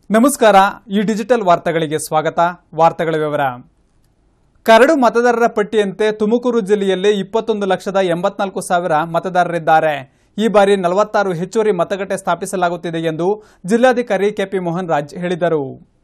ನಮಸ್ಕಾರ ಈ ಡಿಜಿಟಲ್ ವಾರ್ತೆಗಳಿಗೆ ಸ್ವಾಗತ ವಾರ್ತೆಗಳ ವಿವರ ಕರಡು ಮತದಾರರ ಪಟ್ಟಿಯಂತೆ ತುಮಕೂರು ಜಿಲ್ಲೆಯಲ್ಲಿ ಇಪ್ಪತ್ತೊಂದು ಲಕ್ಷದ ಎಂಬತ್ನಾಲ್ಕು ಸಾವಿರ ಮತದಾರರಿದ್ದಾರೆ ಈ ಬಾರಿ ನಲವತ್ತಾರು ಹೆಚ್ಚುವರಿ ಮತಗಟ್ಟೆ ಸ್ಥಾಪಿಸಲಾಗುತ್ತಿದೆ ಎಂದು ಜಿಲ್ಲಾಧಿಕಾರಿ ಕೆಪಿ ಮೋಹನ್ ರಾಜ್ ಹೇಳಿದರು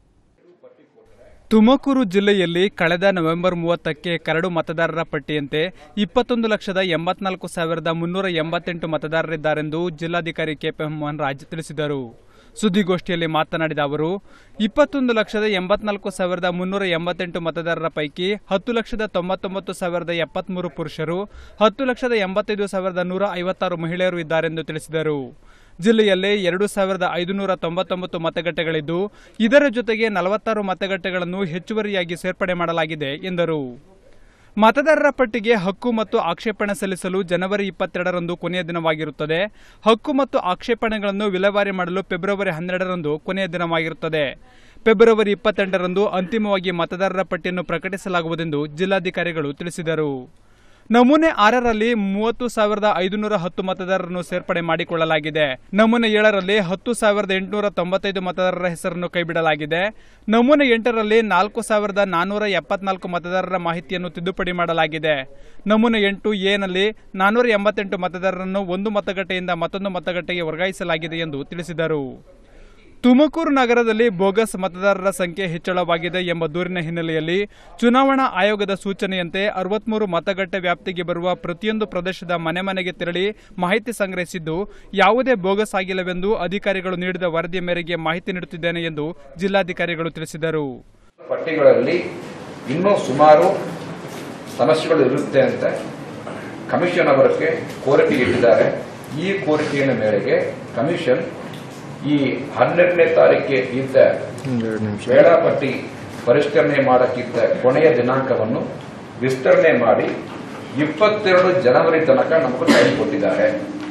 ತುಮಕೂರು ಜಿಲ್ಲೆಯಲ್ಲಿ ಕಳೆದ ನವೆಂಬರ್ ಮೂವತ್ತಕ್ಕೆ ಕರಡು ಮತದಾರರ ಪಟ್ಟಿಯಂತೆ ಇಪ್ಪತ್ತೊಂದು ಲಕ್ಷದ ಎಂಬತ್ನಾಲ್ಕು ಸಾವಿರದ ಮುನ್ನೂರ ಎಂಬತ್ತೆಂಟು ಮತದಾರರಿದ್ದಾರೆಂದು ಜಿಲ್ಲಾಧಿಕಾರಿ ಕೆಪಿ ಮೋಹನ್ ರಾಜ್ ತಿಳಿಸಿದರು ಸುದ್ದಿಗೋಷ್ಠಿಯಲ್ಲಿ ಮಾತನಾಡಿದ ಅವರು ಇಪ್ಪತ್ತೊಂದು ಲಕ್ಷದ ಎಂಬತ್ನಾಲ್ಕು ಸಾವಿರದ ಮುನ್ನೂರ ಎಂಬತ್ತೆಂಟು ಮತದಾರರ ಪೈಕಿ ಹತ್ತು ಲಕ್ಷದ ತೊಂಬತ್ತೊಂಬತ್ತು ಸಾವಿರದ ಎಪ್ಪತ್ಮೂರು ಪುರುಷರು ಹತ್ತು ಲಕ್ಷದ ಎಂಬತ್ತೈದು ಸಾವಿರದ ನೂರ ಐವತ್ತಾರು ಮಹಿಳೆಯರು ಇದ್ದಾರೆಂದು ತಿಳಿಸಿದರು ಜಿಲ್ಲೆಯಲ್ಲಿ ಎರಡು ಸಾವಿರದ ಐದುನೂರ ತೊಂಬತ್ತೊಂಬತ್ತು ಮತಗಟ್ಟೆಗಳಿದ್ದು ಇದರ ಜೊತೆಗೆ ನಲವತ್ತಾರು ಮತಗಟ್ಟೆಗಳನ್ನು ಹೆಚ್ಚುವರಿಯಾಗಿ ಸೇರ್ಪಡೆ ಮಾಡಲಾಗಿದೆ ಎಂದರು ಮತದಾರರ ಪಟ್ಟಿಗೆ ಹಕ್ಕು ಮತ್ತು ಆಕ್ಷೇಪಣೆ ಸಲ್ಲಿಸಲು ಜನವರಿ ಇಪ್ಪತ್ತೆರಡರಂದು ಕೊನೆಯ ದಿನವಾಗಿರುತ್ತದೆ ಹಕ್ಕು ಮತ್ತು ಆಕ್ಷೇಪಣೆಗಳನ್ನು ವಿಲೇವಾರಿ ಮಾಡಲು ಫೆಬ್ರವರಿ ಹನ್ನೆರಡರಂದು ಕೊನೆಯ ದಿನವಾಗಿರುತ್ತದೆ ಫೆಬ್ರವರಿ ಇಪ್ಪತ್ತೆಂಟರಂದು ಅಂತಿಮವಾಗಿ ಮತದಾರರ ಪಟ್ಟಿಯನ್ನು ಪ್ರಕಟಿಸಲಾಗುವುದೆಂದು ಜಿಲ್ಲಾಧಿಕಾರಿಗಳು ತಿಳಿಸಿದರು ನಮೂನೆ ಆರರಲ್ಲಿ ಮೂವತ್ತು ಸಾವಿರದ ಐದುನೂರ ಹತ್ತು ಮತದಾರರನ್ನು ಸೇರ್ಪಡೆ ಮಾಡಿಕೊಳ್ಳಲಾಗಿದೆ ನಮೂನೆ ಏಳರಲ್ಲಿ ಹತ್ತು ಸಾವಿರದ ಎಂಟುನೂರ ತೊಂಬತ್ತೈದು ಮತದಾರರ ಹೆಸರನ್ನು ಕೈಬಿಡಲಾಗಿದೆ ನಮೂನೆ ಎಂಟರಲ್ಲಿ ನಾಲ್ಕು ಸಾವಿರದ ನಾನ್ನೂರ ಎಪ್ಪತ್ನಾಲ್ಕು ಮತದಾರರ ಮಾಹಿತಿಯನ್ನು ತಿದ್ದುಪಡಿ ಮಾಡಲಾಗಿದೆ ನಮೂನೆ ಎಂಟು ಎನಲ್ಲಿ ನಾನ್ನೂರ ಎಂಬತ್ತೆಂಟು ಮತದಾರರನ್ನು ಒಂದು ಮತಗಟ್ಟೆಯಿಂದ ಮತ್ತೊಂದು ಮತಗಟ್ಟೆಗೆ ವರ್ಗಾಯಿಸಲಾಗಿದೆ ಎಂದು ತಿಳಿಸಿದರು ತುಮಕೂರು ನಗರದಲ್ಲಿ ಬೋಗಸ್ ಮತದಾರರ ಸಂಖ್ಯೆ ಹೆಚ್ಚಳವಾಗಿದೆ ಎಂಬ ದೂರಿನ ಹಿನ್ನೆಲೆಯಲ್ಲಿ ಚುನಾವಣಾ ಆಯೋಗದ ಸೂಚನೆಯಂತೆ ಅರವತ್ಮೂರು ಮತಗಟ್ಟೆ ವ್ಯಾಪ್ತಿಗೆ ಬರುವ ಪ್ರತಿಯೊಂದು ಪ್ರದೇಶದ ಮನೆ ಮನೆಗೆ ತೆರಳಿ ಮಾಹಿತಿ ಸಂಗ್ರಹಿಸಿದ್ದು ಯಾವುದೇ ಬೋಗಸ್ ಆಗಿಲ್ಲವೆಂದು ಅಧಿಕಾರಿಗಳು ನೀಡಿದ ವರದಿಯ ಮೇರೆಗೆ ಮಾಹಿತಿ ನೀಡುತ್ತಿದ್ದೇನೆ ಎಂದು ಜಿಲ್ಲಾಧಿಕಾರಿಗಳು ತಿಳಿಸಿದರು ಪಟ್ಟಿಗಳಲ್ಲಿ ಇನ್ನೂ ಸುಮಾರು ಸಮಸ್ಯೆಗಳು ಇರುತ್ತೆ ಅಂತ ಕಮಿಷನ್ ಅವರಿಗೆ ಕೋರಿಕೆ ಇಟ್ಟಿದ್ದಾರೆ ಈ ಕೋರಿಕೆಯ ಮೇರೆಗೆ ಕಮಿಷನ್ ಈ ಹನ್ನೆರಡನೇ ತಾರೀಕಿಗೆ ಇದ್ದ ವೇಳಾಪಟ್ಟಿ ಪರಿಷ್ಕರಣೆ ಮಾಡಕ್ಕಿದ್ದ ಕೊನೆಯ ದಿನಾಂಕವನ್ನು ವಿಸ್ತರಣೆ ಮಾಡಿ ಇಪ್ಪತ್ತೆರಡು ಜನವರಿ ತನಕ ನಮಗೆ ಟೈಮ್ ಕೊಟ್ಟಿದ್ದಾರೆ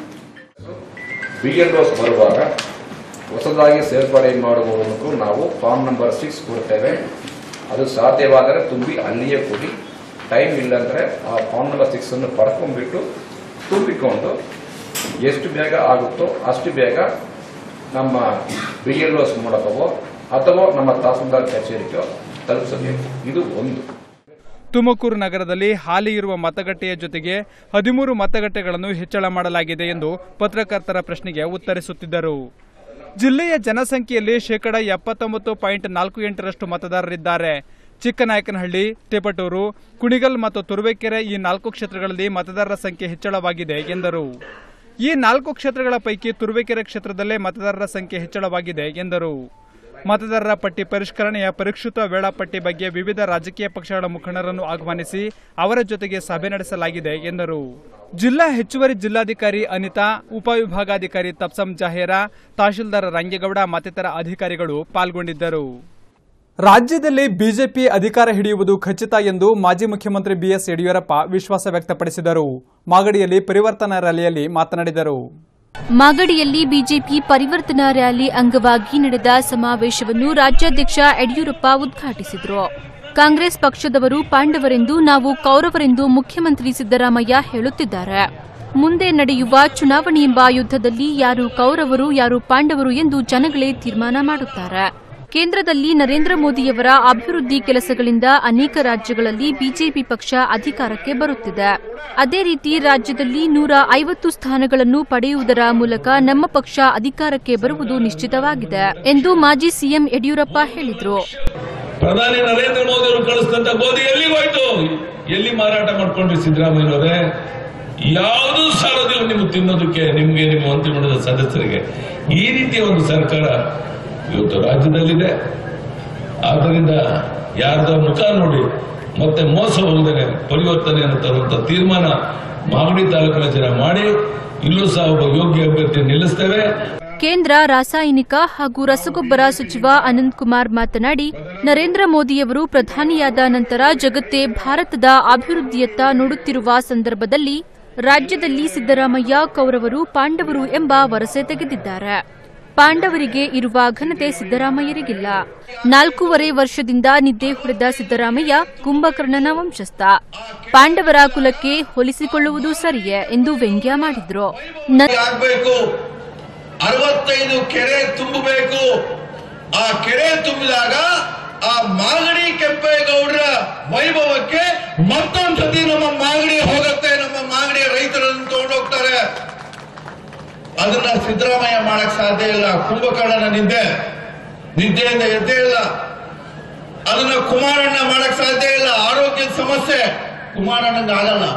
ಬಿಎಲ್ಒಸ್ ಬರುವಾಗ ಹೊಸದಾಗಿ ಸೇರ್ಪಡೆ ಮಾಡುವುದಕ್ಕೂ ನಾವು ಫಾರ್ಮ್ ನಂಬರ್ ಸಿಕ್ಸ್ ಕೊಡ್ತೇವೆ ಅದು ಸಾಧ್ಯವಾದರೆ ತುಂಬಿ ಅಲ್ಲಿಯೇ ಕೊಡಿ ಟೈಮ್ ಇಲ್ಲಾಂದ್ರೆ ಆ ಫಾರ್ಮ್ ನಂಬರ್ ಸಿಕ್ಸ್ ಅನ್ನು ಪಡ್ಕೊಂಡ್ಬಿಟ್ಟು ತುಂಬಿಕೊಂಡು ಎಷ್ಟು ಬೇಗ ಆಗುತ್ತೋ ಅಷ್ಟು ಬೇಗ ನಮ್ಮ ಬಿ ಎಲ್ ಒಸ್ ಮೂಲಕವೋ ಅಥವಾ ನಮ್ಮ ತಹಸೀಲ್ದಾರ್ ಕಚೇರಿಗೋ ತಲುಪಿಸಬೇಕು ಇದು ಒಂದು ತುಮಕೂರು ನಗರದಲ್ಲಿ ಹಾಲಿ ಇರುವ ಮತಗಟ್ಟೆಯ ಜೊತೆಗೆ ಹದಿಮೂರು ಮತಗಟ್ಟೆಗಳನ್ನು ಹೆಚ್ಚಳ ಮಾಡಲಾಗಿದೆ ಎಂದು ಪತ್ರಕರ್ತರ ಪ್ರಶ್ನೆಗೆ ಉತ್ತರಿಸುತ್ತಿದ್ದರು ಜಿಲ್ಲೆಯ ಜನಸಂಖ್ಯೆಯಲ್ಲಿ ಶೇಕಡ ಎಪ್ಪತ್ತೊಂಬತ್ತು ಪಾಯಿಂಟ್ ನಾಲ್ಕು ಎಂಟರಷ್ಟು ಮತದಾರರಿದ್ದಾರೆ ಚಿಕ್ಕನಾಯಕನಹಳ್ಳಿ ಟೆಪಟೂರು ಕುಣಿಗಲ್ ಮತ್ತು ತುರುವೇಕೆರೆ ಈ ನಾಲ್ಕು ಕ್ಷೇತ್ರಗಳಲ್ಲಿ ಮತದಾರರ ಸಂಖ್ಯೆ ಹೆಚ್ಚಳವಾಗಿದೆ ಎಂದರು ಈ ನಾಲ್ಕು ಕ್ಷೇತ್ರಗಳ ಪೈಕಿ ತುರುವೇಕೆರೆ ಕ್ಷೇತ್ರದಲ್ಲೇ ಮತದಾರರ ಸಂಖ್ಯೆ ಹೆಚ್ಚಳವಾಗಿದೆ ಎಂದರು ಮತದಾರರ ಪಟ್ಟಿ ಪರಿಷ್ಕರಣೆಯ ಪರಿಷ್ಕೃತ ವೇಳಾಪಟ್ಟಿ ಬಗ್ಗೆ ವಿವಿಧ ರಾಜಕೀಯ ಪಕ್ಷಗಳ ಮುಖಂಡರನ್ನು ಆಹ್ವಾನಿಸಿ ಅವರ ಜೊತೆಗೆ ಸಭೆ ನಡೆಸಲಾಗಿದೆ ಎಂದರು ಜಿಲ್ಲಾ ಹೆಚ್ಚುವರಿ ಜಿಲ್ಲಾಧಿಕಾರಿ ಅನಿತಾ ಉಪವಿಭಾಗಾಧಿಕಾರಿ ತಪ್ಸಂ ಜಹೇರ ತಹಶೀಲ್ದಾರ್ ರಂಗೇಗೌಡ ಮತ್ತಿತರ ಅಧಿಕಾರಿಗಳು ಪಾಲ್ಗೊಂಡಿದ್ದರು ರಾಜ್ಯದಲ್ಲಿ ಬಿಜೆಪಿ ಅಧಿಕಾರ ಹಿಡಿಯುವುದು ಖಚಿತ ಎಂದು ಮಾಜಿ ಮುಖ್ಯಮಂತ್ರಿ ಬಿಎಸ್ ಯಡಿಯೂರಪ್ಪ ವಿಶ್ವಾಸ ವ್ಯಕ್ತಪಡಿಸಿದರು ಮಾಗಡಿಯಲ್ಲಿ ಪರಿವರ್ತನಾ ರ್ಯಾಲಿಯಲ್ಲಿ ಮಾತನಾಡಿದರು ಮಾಗಡಿಯಲ್ಲಿ ಬಿಜೆಪಿ ಪರಿವರ್ತನಾ ರ್ಯಾಲಿ ಅಂಗವಾಗಿ ನಡೆದ ಸಮಾವೇಶವನ್ನು ರಾಜ್ಯಾಧ್ಯಕ್ಷ ಯಡಿಯೂರಪ್ಪ ಉದ್ಘಾಟಿಸಿದರು ಕಾಂಗ್ರೆಸ್ ಪಕ್ಷದವರು ಪಾಂಡವರೆಂದು ನಾವು ಕೌರವರೆಂದು ಮುಖ್ಯಮಂತ್ರಿ ಸಿದ್ದರಾಮಯ್ಯ ಹೇಳುತ್ತಿದ್ದಾರೆ ಮುಂದೆ ನಡೆಯುವ ಚುನಾವಣೆಯೆಂಬ ಯುದ್ದದಲ್ಲಿ ಯಾರು ಕೌರವರು ಯಾರು ಪಾಂಡವರು ಎಂದು ಜನಗಳೇ ತೀರ್ಮಾನ ಮಾಡುತ್ತಾರೆ ಕೇಂದ್ರದಲ್ಲಿ ನರೇಂದ್ರ ಮೋದಿಯವರ ಅಭಿವೃದ್ಧಿ ಕೆಲಸಗಳಿಂದ ಅನೇಕ ರಾಜ್ಯಗಳಲ್ಲಿ ಬಿಜೆಪಿ ಪಕ್ಷ ಅಧಿಕಾರಕ್ಕೆ ಬರುತ್ತಿದೆ ಅದೇ ರೀತಿ ರಾಜ್ಯದಲ್ಲಿ ನೂರ ಐವತ್ತು ಸ್ಥಾನಗಳನ್ನು ಪಡೆಯುವುದರ ಮೂಲಕ ನಮ್ಮ ಪಕ್ಷ ಅಧಿಕಾರಕ್ಕೆ ಬರುವುದು ನಿಶ್ಚಿತವಾಗಿದೆ ಎಂದು ಮಾಜಿ ಸಿಎಂ ಯಡಿಯೂರಪ್ಪ ಹೇಳಿದರು ಪ್ರಧಾನಿ ನರೇಂದ್ರ ಮೋದಿ ಅವರು ಕಳಿಸಿದಂತ ಗೋಧಿ ಎಲ್ಲಿಗೆ ಹೋಯ್ತು ಎಲ್ಲಿ ಮಾರಾಟ ಮಾಡ್ಕೊಂಡ್ರಿ ಸಿದ್ದರಾಮಯ್ಯನವರೇ ಯಾವುದೂ ಸಾಲದಿಲ್ಲ ನಿಮ್ಗೆ ತಿನ್ನೋದಕ್ಕೆ ನಿಮ್ಗೆ ನಿಮ್ಮ ಮಂತ್ರಿಮಂಡಲದ ಸದಸ್ಯರಿಗೆ ಈ ರೀತಿಯ ಒಂದು ಸರ್ಕಾರ ಇವತ್ತು ರಾಜ್ಯದಲ್ಲಿದೆ ಆದ್ದರಿಂದ ಯಾರ್ದ ಮುಖ ನೋಡಿ ಮತ್ತೆ ಮೋಸ ಹೋಗದೇನೆ ಪರಿವರ್ತನೆಯನ್ನು ತರುವಂತ ತೀರ್ಮಾನ ಮಾಗಡಿ ತಾಲೂಕಿನ ಜನ ಮಾಡಿ ಇಲ್ಲೂ ಸಹ ಒಬ್ಬ ಯೋಗ್ಯ ಅಭ್ಯರ್ಥಿ ನಿಲ್ಲಿಸ್ತೇವೆ ಕೇಂದ್ರ ರಾಸಾಯನಿಕ ಹಾಗೂ ರಸಗೊಬ್ಬರ ಸಚಿವ ಅನಂತ್ ಕುಮಾರ್ ಮಾತನಾಡಿ ನರೇಂದ್ರ ಮೋದಿಯವರು ಪ್ರಧಾನಿಯಾದ ನಂತರ ಜಗತ್ತೇ ಭಾರತದ ಅಭಿವೃದ್ಧಿಯತ್ತ ನೋಡುತ್ತಿರುವ ಸಂದರ್ಭದಲ್ಲಿ ರಾಜ್ಯದಲ್ಲಿ ಸಿದ್ದರಾಮಯ್ಯ ಕೌರವರು ಪಾಂಡವರು ಎಂಬ ವರಸೆ ತೆಗೆದಿದ್ದಾರೆ ಪಾಂಡವರಿಗೆ ಇರುವ ಘನತೆ ಸಿದ್ದರಾಮಯ್ಯರಿಗಿಲ್ಲ ನಾಲ್ಕೂವರೆ ವರ್ಷದಿಂದ ನಿದ್ದೆ ಹೊಡೆದ ಸಿದ್ದರಾಮಯ್ಯ ಕುಂಭಕರ್ಣನ ವಂಶಸ್ಥ ಪಾಂಡವರ ಕುಲಕ್ಕೆ ಹೋಲಿಸಿಕೊಳ್ಳುವುದು ಸರಿಯೇ ಎಂದು ವ್ಯಂಗ್ಯ ಮಾಡಿದ್ರು ನ- ಆಗ್ಬೇಕು ಅರವತ್ತೈದು ಕೆರೆ ತುಂಬಬೇಕು ಆ ಕೆರೆ ತುಂಬಿದಾಗ ಆ ಮಾಗಡಿ ಕೆಂಪೇಗೌಡರ ವೈಭವಕ್ಕೆ ಮತ್ತೊಂದು ಸತಿ ನಮ್ಮ ಮಾಗಡಿ ಹೋಗುತ್ತೆ ನಮ್ಮ ಮಾಗಡಿ ರೈತರನ್ನು ತಗೊಂಡೋಗ್ತಾರೆ ಅದನ್ನ ಸಿದ್ದರಾಮಯ್ಯ ಮಾಡಕ್ ಸಾಧ್ಯ ಇಲ್ಲ ಕುಂಭಕರ್ಣನ ನಿದ್ದೆ ನಿದ್ದೆಯಿಂದ ಎದ್ದೇ ಇಲ್ಲ ಅದನ್ನ ಕುಮಾರಣ್ಣ ಮಾಡಕ್ ಸಾಧ್ಯ ಇಲ್ಲ ಆರೋಗ್ಯದ ಸಮಸ್ಯೆ ಕುಮಾರಣ್ಣಂಗ ಆಗಲ್ಲ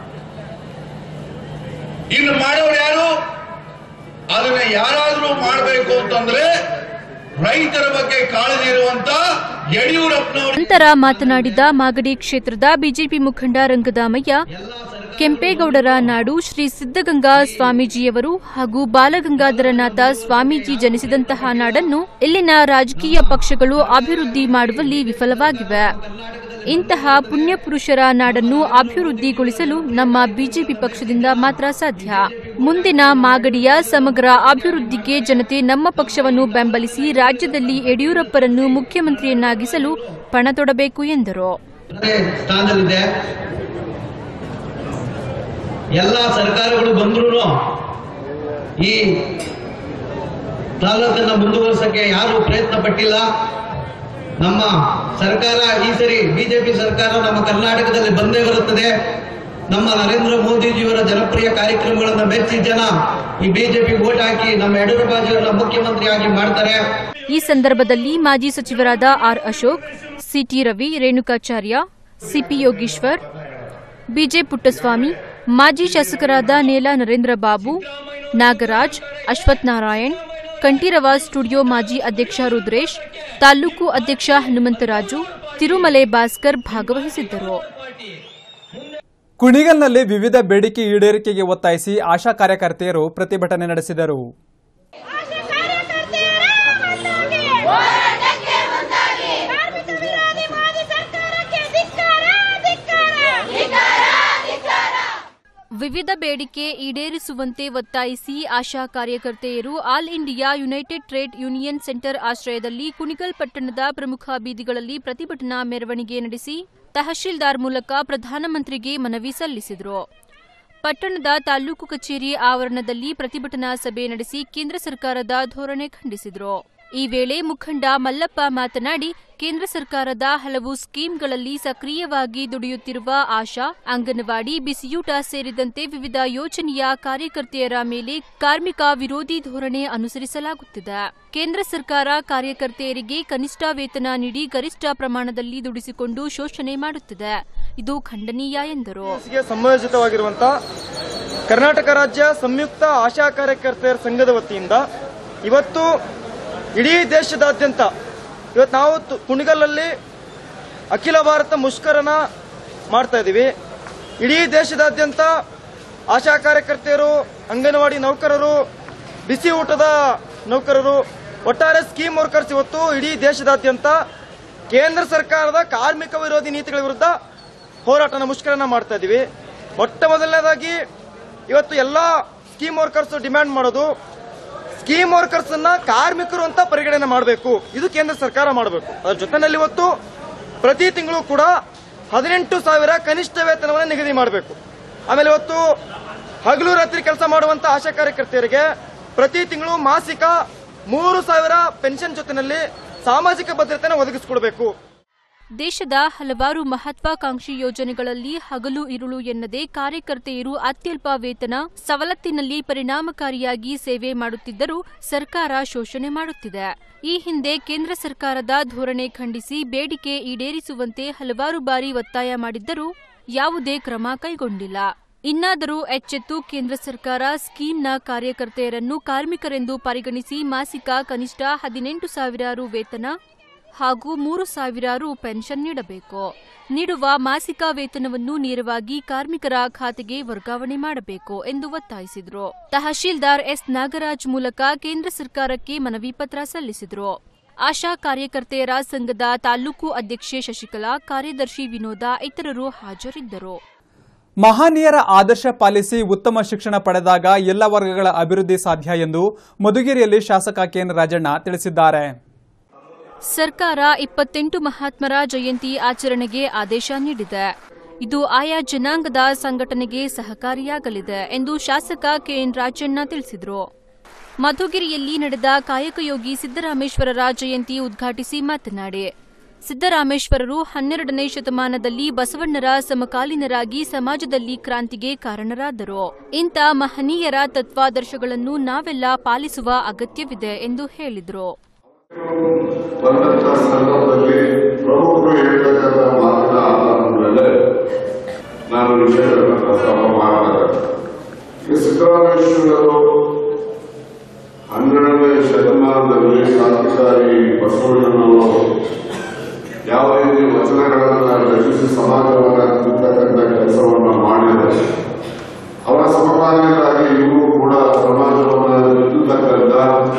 ಇನ್ನು ಮಾಡೋರು ಯಾರು ಅದನ್ನ ಯಾರಾದ್ರೂ ಮಾಡಬೇಕು ಅಂತಂದ್ರೆ ರೈತರ ಬಗ್ಗೆ ಕಾಳಜಿ ಇರುವಂತ ಯಡಿಯೂರಪ್ಪನವರು ನಂತರ ಮಾತನಾಡಿದ ಮಾಗಡಿ ಕ್ಷೇತ್ರದ ಬಿಜೆಪಿ ಮುಖಂಡ ರಂಗದಾಮಯ್ಯ ಕೆಂಪೇಗೌಡರ ನಾಡು ಶ್ರೀ ಸಿದ್ದಗಂಗಾ ಸ್ವಾಮೀಜಿಯವರು ಹಾಗೂ ಬಾಲಗಂಗಾಧರನಾಥ ಸ್ವಾಮೀಜಿ ಜನಿಸಿದಂತಹ ನಾಡನ್ನು ಇಲ್ಲಿನ ರಾಜಕೀಯ ಪಕ್ಷಗಳು ಅಭಿವೃದ್ಧಿ ಮಾಡುವಲ್ಲಿ ವಿಫಲವಾಗಿವೆ ಇಂತಹ ಪುಣ್ಯಪುರುಷರ ನಾಡನ್ನು ಅಭಿವೃದ್ಧಿಗೊಳಿಸಲು ನಮ್ಮ ಬಿಜೆಪಿ ಪಕ್ಷದಿಂದ ಮಾತ್ರ ಸಾಧ್ಯ ಮುಂದಿನ ಮಾಗಡಿಯ ಸಮಗ್ರ ಅಭಿವೃದ್ಧಿಗೆ ಜನತೆ ನಮ್ಮ ಪಕ್ಷವನ್ನು ಬೆಂಬಲಿಸಿ ರಾಜ್ಯದಲ್ಲಿ ಯಡಿಯೂರಪ್ಪರನ್ನು ಮುಖ್ಯಮಂತ್ರಿಯನ್ನಾಗಿಸಲು ಪಣ ತೊಡಬೇಕು ಎಂದರು ಸ್ಥಾನದಲ್ಲಿದೆ ಎಲ್ಲ ಸರ್ಕಾರಗಳು ಬಂದ್ರು ಈ ತಾಲೂಕನ್ನ ಮುಂದುವರಿಸಕ್ಕೆ ಯಾರು ಪ್ರಯತ್ನ ಪಟ್ಟಿಲ್ಲ ನಮ್ಮ ಸರ್ಕಾರ ಈ ಸರಿ ಬಿಜೆಪಿ ಸರ್ಕಾರ ನಮ್ಮ ಕರ್ನಾಟಕದಲ್ಲಿ ಬಂದೇ ಬರುತ್ತದೆ ನಮ್ಮ ನರೇಂದ್ರ ಮೋದಿಜಿಯವರ ಜನಪ್ರಿಯ ಕಾರ್ಯಕ್ರಮಗಳನ್ನ ಮೆಚ್ಚಿ ಜನ ಈ ಬಿಜೆಪಿ ವೋಟ್ ಹಾಕಿ ನಮ್ಮ ಯಡಿಯೂರಪ್ಪಾಜಿಯವರ ಮುಖ್ಯಮಂತ್ರಿಯಾಗಿ ಮಾಡ್ತಾರೆ ಈ ಸಂದರ್ಭದಲ್ಲಿ ಮಾಜಿ ಸಚಿವರಾದ R Ashok C T Ravi Renukacharya C P Yogeshwar B J Puttaswamy ಮಾಜಿ ಶಾಸಕರಾದ ನೇಲ ನರೇಂದ್ರ ಬಾಬು ನಾಗರಾಜ್ ಅಶ್ವಥ್ ನಾರಾಯಣ್ ಕಂಠೀರವ ಸ್ಟುಡಿಯೋ ಮಾಜಿ ಅಧ್ಯಕ್ಷ ರುದ್ರೇಶ್ ತಾಲೂಕು ಅಧ್ಯಕ್ಷ ಹನುಮಂತರಾಜು ತಿರುಮಲೆ ಭಾಸ್ಕರ್ ಭಾಗವಹಿಸಿದ್ದರು ಕುಣಿಗಲ್ನಲ್ಲಿ ವಿವಿಧ ಬೇಡಿಕೆ ಈಡೇರಿಕೆಗೆ ಒತ್ತಾಯಿಸಿ ಆಶಾ ಕಾರ್ಯಕರ್ತೆಯರು ಪ್ರತಿಭಟನೆ ನಡೆಸಿದರು ಆಶಾ ಕಾರ್ಯಕರ್ತೆಯರ ಮುಂದಾಗಿ ಹೋರಾಟಕ್ಕೆ ಮುಂದಾಗಿ ಕಾರ್ಮಿಕ ವಿರೋಧಿ ಮೋದಿ ಸರ್ಕಾರಕ್ಕೆ ಧಿಕ್ಕಾರ ಧಿಕ್ಕಾರ ಧಿಕ್ಕಾರ ವಿವಿಧ ಬೇಡಿಕೆ ಈಡೇರಿಸುವಂತೆ ಒತ್ತಾಯಿಸಿ ಆಶಾ ಕಾರ್ಯಕರ್ತೆಯರು all India united trade union centre ಆಶ್ರಯದಲ್ಲಿ ಕುಣಿಗಲ್ ಪಟ್ಟಣದ ಪ್ರಮುಖ ಬೀದಿಗಳಲ್ಲಿ ಪ್ರತಿಭಟನಾ ಮೆರವಣಿಗೆ ನಡೆಸಿ ತಹಶೀಲ್ದಾರ್ ಮೂಲಕ ಪ್ರಧಾನಮಂತ್ರಿಗೆ ಮನವಿ ಸಲ್ಲಿಸಿದರು ಪಟ್ಟಣದ ತಾಲೂಕು ಕಚೇರಿ ಆವರಣದಲ್ಲಿ ಪ್ರತಿಭಟನಾ ಸಭೆ ನಡೆಸಿ ಕೇಂದ್ರ ಸರ್ಕಾರದ ಧೋರಣೆ ಖಂಡಿಸಿದರು ಈ ವೇಳೆ ಮುಖಂಡ ಮಲ್ಲಪ್ಪ ಮಾತನಾಡಿ ಕೇಂದ್ರ ಸರ್ಕಾರದ ಹಲವು ಸ್ಕೀಂಗಳಲ್ಲಿ ಸಕ್ರಿಯವಾಗಿ ದುಡಿಯುತ್ತಿರುವ ಆಶಾ ಅಂಗನವಾಡಿ ಬಿಸಿಯೂಟ ಸೇರಿದಂತೆ ವಿವಿಧ ಯೋಜನೆಯ ಕಾರ್ಯಕರ್ತೆಯರ ಮೇಲೆ ಕಾರ್ಮಿಕ ವಿರೋಧಿ ಧೋರಣೆ ಅನುಸರಿಸಲಾಗುತ್ತಿದೆ ಕೇಂದ್ರ ಸರ್ಕಾರ ಕಾರ್ಯಕರ್ತೆಯರಿಗೆ ಕನಿಷ್ಠ ವೇತನ ನೀಡಿ ಗರಿಷ್ಠ ಪ್ರಮಾಣದಲ್ಲಿ ದುಡಿಸಿಕೊಂಡು ಶೋಷಣೆ ಮಾಡುತ್ತಿದೆ ಇದು ಖಂಡನೀಯ ಎಂದರು ಗೆ ಸಂಯೋಜಿತವಾಗಿರುವಂತ ಕರ್ನಾಟಕ ರಾಜ್ಯ ಸಂಯುಕ್ತ ಆಶಾ ಕಾರ್ಯಕರ್ತೆಯರ ಸಂಘದ ವತಿಯಿಂದ ಇವತ್ತು ಇಡೀ ದೇಶದಾದ್ಯಂತ ಇವತ್ತು ನಾವು ತು- ಕುಣಿಗಲ್ಲಲ್ಲಿ ಅಖಿಲ ಭಾರತ ಮುಷ್ಕರನ ಮಾಡ್ತಾ ಇದ್ದೀವಿ ಇಡೀ ದೇಶದಾದ್ಯಂತ ಆಶಾ ಕಾರ್ಯಕರ್ತೆಯರು ಅಂಗನವಾಡಿ ನೌಕರರು ಬಿಸಿ ಊಟದ ನೌಕರರು ಒಟ್ಟಾರೆ ಸ್ಕೀಮ್ ವರ್ಕರ್ಸ್ ಇವತ್ತು ಇಡೀ ದೇಶದಾದ್ಯಂತ ಕೇಂದ್ರ ಸರ್ಕಾರದ ಕಾರ್ಮಿಕ ವಿರೋಧಿ ನೀತಿಗಳ ವಿರುದ್ಧ ಹೋರಾಟನ ಮುಷ್ಕರನ ಮಾಡ್ತಾ ಇದ್ದೀವಿ ಮೊಟ್ಟ ಮೊದಲನೇದಾಗಿ ಇವತ್ತು ಎಲ್ಲಾ ಸ್ಕೀಮ್ ವರ್ಕರ್ಸ್ ಡಿಮ್ಯಾಂಡ್ ಮಾಡೋದು ಸ್ಕೀಮ್ ವರ್ಕರ್ಸ್ ಅನ್ನ ಕಾರ್ಮಿಕರು ಅಂತ ಪರಿಗಣನೆ ಮಾಡಬೇಕು ಇದು ಕೇಂದ್ರ ಸರ್ಕಾರ ಮಾಡಬೇಕು ಅದರ ಜೊತೆನಲ್ಲಿ ಇವತ್ತು ಪ್ರತಿ ತಿಂಗಳು ಕೂಡ ಹದಿನೆಂಟು ಸಾವಿರ ಕನಿಷ್ಠ ವೇತನವನ್ನು ನಿಗದಿ ಮಾಡಬೇಕು ಆಮೇಲೆ ಇವತ್ತು ಹಗಲು ರಾತ್ರಿ ಕೆಲಸ ಮಾಡುವಂತ ಆಶಾ ಕಾರ್ಯಕರ್ತೆಯರಿಗೆ ಪ್ರತಿ ತಿಂಗಳು ಮಾಸಿಕ ಮೂರು ಸಾವಿರ ಪೆನ್ಷನ್ ಜೊತೆನಲ್ಲಿ ಸಾಮಾಜಿಕ ಭದ್ರತೆಯನ್ನು ಒದಗಿಸಿಕೊಡಬೇಕು ದೇಶದ ಹಲವಾರು ಮಹತ್ವಾಕಾಂಕ್ಷಿ ಯೋಜನೆಗಳಲ್ಲಿ ಹಗಲು ಇರುಳು ಎನ್ನದೆ ಕಾರ್ಯಕರ್ತೆಯರು ಅತ್ಯಲ್ಪ ವೇತನ ಸವಲತ್ತಿನಲ್ಲಿ ಪರಿಣಾಮಕಾರಿಯಾಗಿ ಸೇವೆ ಮಾಡುತ್ತಿದ್ದರೂ ಸರ್ಕಾರ ಶೋಷಣೆ ಮಾಡುತ್ತಿದೆ ಈ ಹಿಂದೆ ಕೇಂದ್ರ ಸರ್ಕಾರದ ಧೋರಣೆ ಖಂಡಿಸಿ ಬೇಡಿಕೆ ಈಡೇರಿಸುವಂತೆ ಹಲವಾರು ಬಾರಿ ಒತ್ತಾಯ ಮಾಡಿದ್ದರೂ ಯಾವುದೇ ಕ್ರಮ ಕೈಗೊಂಡಿಲ್ಲ ಇನ್ನಾದರೂ ಎಚ್ಚೆತ್ತು ಕೇಂದ್ರ ಸರ್ಕಾರ ಸ್ಕೀಂನ ಕಾರ್ಯಕರ್ತೆಯರನ್ನು ಕಾರ್ಮಿಕರೆಂದು ಪರಿಗಣಿಸಿ ಮಾಸಿಕ ಕನಿಷ್ಠ ಹದಿನೆಂಟು ಸಾವಿರ ರು ವೇತನ ಹಾಗೂ ಮೂರು ಸಾವಿರ ರು ಪೆನ್ಷನ್ ನೀಡಬೇಕು ನೀಡುವ ಮಾಸಿಕ ವೇತನವನ್ನು ನೇರವಾಗಿ ಕಾರ್ಮಿಕರ ಖಾತೆಗೆ ವರ್ಗಾವಣೆ ಮಾಡಬೇಕು ಎಂದು ಒತ್ತಾಯಿಸಿದರು ತಹಶೀಲ್ದಾರ್ ಎಸ್ ನಾಗರಾಜ್ ಮೂಲಕ ಕೇಂದ್ರ ಸರ್ಕಾರಕ್ಕೆ ಮನವಿ ಪತ್ರ ಸಲ್ಲಿಸಿದರು ಆಶಾ ಕಾರ್ಯಕರ್ತೆಯರ ಸಂಘದ ತಾಲೂಕು ಅಧ್ಯಕ್ಷೆ ಶಶಿಕಲಾ ಕಾರ್ಯದರ್ಶಿ ವಿನೋದ ಇತರರು ಹಾಜರಿದ್ದರು ಮಹನೀಯರ ಆದರ್ಶ ಪಾಲಿಸಿ ಉತ್ತಮ ಶಿಕ್ಷಣ ಪಡೆದಾಗ ಎಲ್ಲ ವರ್ಗಗಳ ಅಭಿವೃದ್ಧಿ ಸಾಧ್ಯ ಎಂದು ಮಧುಗಿರಿಯಲ್ಲಿ ಶಾಸಕ ಕೆಎನ್ ರಾಜಣ್ಣ ತಿಳಿಸಿದ್ದಾರೆ ಸರ್ಕಾರ ಇಪ್ಪತ್ತೆಂಟು ಮಹಾತ್ಮರ ಜಯಂತಿ ಆಚರಣೆಗೆ ಆದೇಶ ನೀಡಿದೆ ಇದು ಆಯಾ ಜನಾಂಗದ ಸಂಘಟನೆಗೆ ಸಹಕಾರಿಯಾಗಲಿದೆ ಎಂದು ಶಾಸಕ ಕೆಎನ್ ರಾಜಣ್ಣ ತಿಳಿಸಿದರು ಮಧುಗಿರಿಯಲ್ಲಿ ನಡೆದ ಕಾಯಕಯೋಗಿ ಸಿದ್ದರಾಮೇಶ್ವರರ ಜಯಂತಿ ಉದ್ಘಾಟಿಸಿ ಮಾತನಾಡಿ ಸಿದ್ದರಾಮೇಶ್ವರರು ಹನ್ನೆರಡನೇ ಶತಮಾನದಲ್ಲಿ ಬಸವಣ್ಣರ ಸಮಕಾಲೀನರಾಗಿ ಸಮಾಜದಲ್ಲಿ ಕ್ರಾಂತಿಗೆ ಕಾರಣರಾದರು ಇಂಥ ಮಹನೀಯರ ತತ್ವಾದರ್ಶಗಳನ್ನು ನಾವೆಲ್ಲ ಪಾಲಿಸುವ ಅಗತ್ಯವಿದೆ ಎಂದು ಹೇಳಿದರು ಬಂದಂತ ಸಂದರ್ಭದಲ್ಲಿ ಪ್ರಮುಖರು ಹೇಳ್ಬೇಕಾದ ಮಾತಿನ ಆಧಾರದ ಮೇಲೆ ನಾನು ವಿಷಯಗಳನ್ನು ಪ್ರಸ್ತಾಪ ಮಾಡಬೇಕಾಗ್ತದೆ ಈಗ ಸಿದ್ದರಾಮೇಶ್ವರರು ಹನ್ನೆರಡನೇ ಶತಮಾನದಲ್ಲಿ ಕ್ರಾಂತಿಕಾರಿ ಬಸವಣ್ಣನವರು ಯಾವ ರೀತಿ ವಚನಗಳನ್ನು ರಚಿಸಿ ಸಮಾಜವನ್ನು ತಿದ್ದತಕ್ಕಂಥ ಕೆಲಸವನ್ನು ಮಾಡಿದರು ಅವರ ಸಮಕಾಲೀನರಾಗಿ ಇವರು ಕೂಡ ಸಮಾಜವನ್ನು ತಿದ್ದತಕ್ಕಂಥ